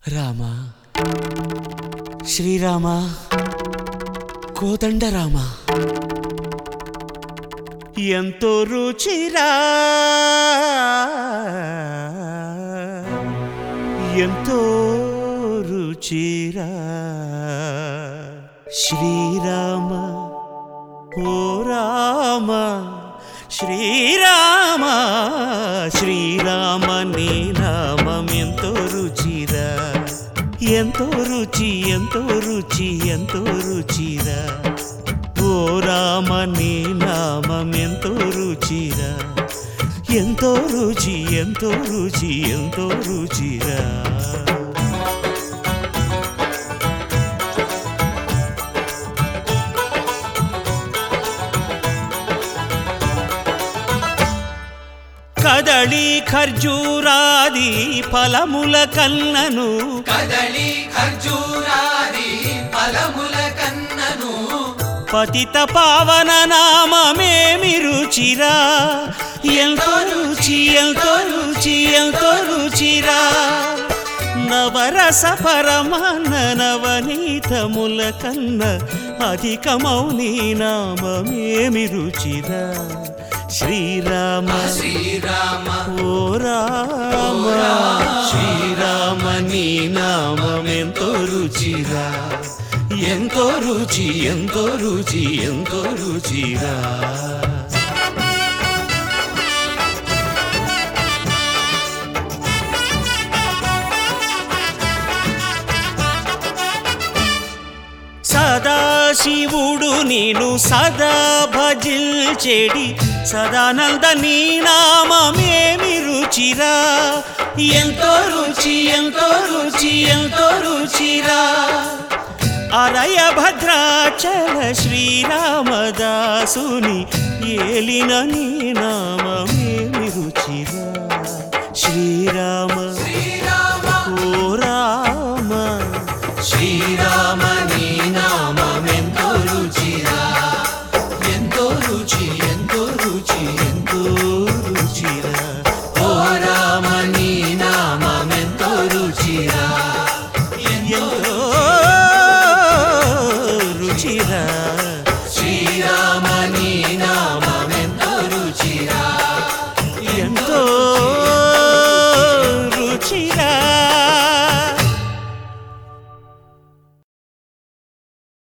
రామ శ్రీరామ కోదండ రామ ఎంతో రుచిరా ఎంతో రుచిరా శ్రీరామ ఓ రామ శ్రీరామ శ్రీరామ నీ నామం ఎంతో రుచిరా ఎంతో రుచి ఎంతో రుచి ఎంతో రుచిరా ఓ రామ నీ నామం ఎంతో రుచిరా ఎంతో రుచి ఎంతో రుచి ఎంతో రుచిరా కదళి ఖర్జూరాది ఫలముల కన్నను కదలి ఖర్జూరాది ఫలముల కన్నను పతిత పావన నామమేమి రుచిరా ఎంతో రుచి ఎంతో రుచి ఎంతో రుచిరా నవరస పరమాన్న నవనీతముల కన్న అధికమౌని నామమేమి రుచిరా శ్రీరామ శ్రీరామ ఓ రామ శ్రీరామ నీ నామం ఎంతో రుచిరా ఎంతో రుచి ఎంతో రుచి ఎంతో రుచిరా సదాశివుడు నేను సదా భజిల్చెడి సదానంద నీ నామమేమి రుచిరా ఎంతో రుచి ఎంతో రుచి ఎంతో రుచిరా అరయ భద్రాచల శ్రీరామదాసుని ఏలిన నీ నామమేమి రుచిరా శ్రీరామ శ్రీరామ